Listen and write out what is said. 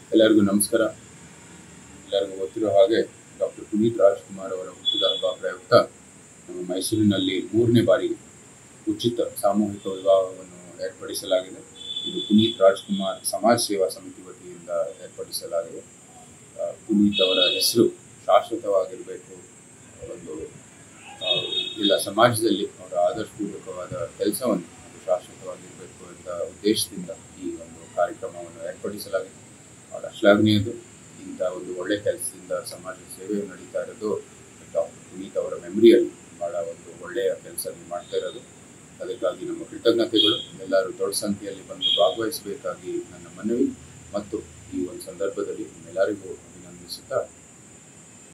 ಎಲ್ಲರಿಗೂ ನಮಸ್ಕಾರ ಎಲ್ಲರಿಗೂ ಗೊತ್ತಿರೋ ಹಾಗೆ ಡಾಕ್ಟರ್ ಪುನೀತ್ ರಾಜ್ಕುಮಾರ್ ಅವರ ಹುಟ್ಟಿದ ಹಬ್ಬ ಪ್ರಯುಕ್ತ ನಮ್ಮ ಮೈಸೂರಿನಲ್ಲಿ ಮೂರನೇ ಬಾರಿಗೆ ಉಚಿತ ಸಾಮೂಹಿಕ ವಿವಾಹವನ್ನು ಏರ್ಪಡಿಸಲಾಗಿದೆ ಇದು ಪುನೀತ್ ರಾಜ್ಕುಮಾರ್ ಸಮಾಜ ಸೇವಾ ಸಮಿತಿ ವತಿಯಿಂದ ಏರ್ಪಡಿಸಲಾಗಿದೆ ಆ, ಪುನೀತ್ ಅವರ ಹೆಸರು ಶಾಶ್ವತವಾಗಿರಬೇಕು ಒಂದು ಆ, ಇಲ್ಲ ಸಮಾಜದಲ್ಲಿ ಅವರ ಆದರ್ಶಪೂರ್ವಕವಾದ ಕೆಲಸವನ್ನು ಅದು ಶಾಶ್ವತವಾಗಿರಬೇಕು ಎಂಬ ಉದ್ದೇಶದಿಂದ ಈ ಒಂದು ಕಾರ್ಯಕ್ರಮವನ್ನು ಏರ್ಪಡಿಸಲಾಗಿದೆ ಅವರ ಶ್ಲಾಘನೀಯದು ಇಂಥ ಒಂದು ಒಳ್ಳೆ ಕೆಲಸದಿಂದ ಸಮಾಜ ಸೇವೆ ನಡೀತಾ ಇರೋದು ಡಾಕ್ಟರ್ ಪುನೀತ್ ಅವರ ಮೆಮರಿಯಲ್ಲಿ ಬಹಳ ಒಂದು ಒಳ್ಳೆಯ ಕೆಲಸ ಮಾಡ್ತಾ ಇರೋದು ಅದಕ್ಕಾಗಿ ನಮ್ಮ ಕೃತಜ್ಞತೆಗಳು ಎಲ್ಲರೂ ದೊಡ್ಡ ಸಂಖ್ಯೆಯಲ್ಲಿ ಬಂದು ಭಾಗವಹಿಸಬೇಕಾಗಿ ನನ್ನ ಮನವಿ ಮತ್ತು ಈ ಒಂದು ಸಂದರ್ಭದಲ್ಲಿ ನಿಮ್ಮೆಲ್ಲರಿಗೂ ಅಭಿನಂದಿಸುತ್ತಾ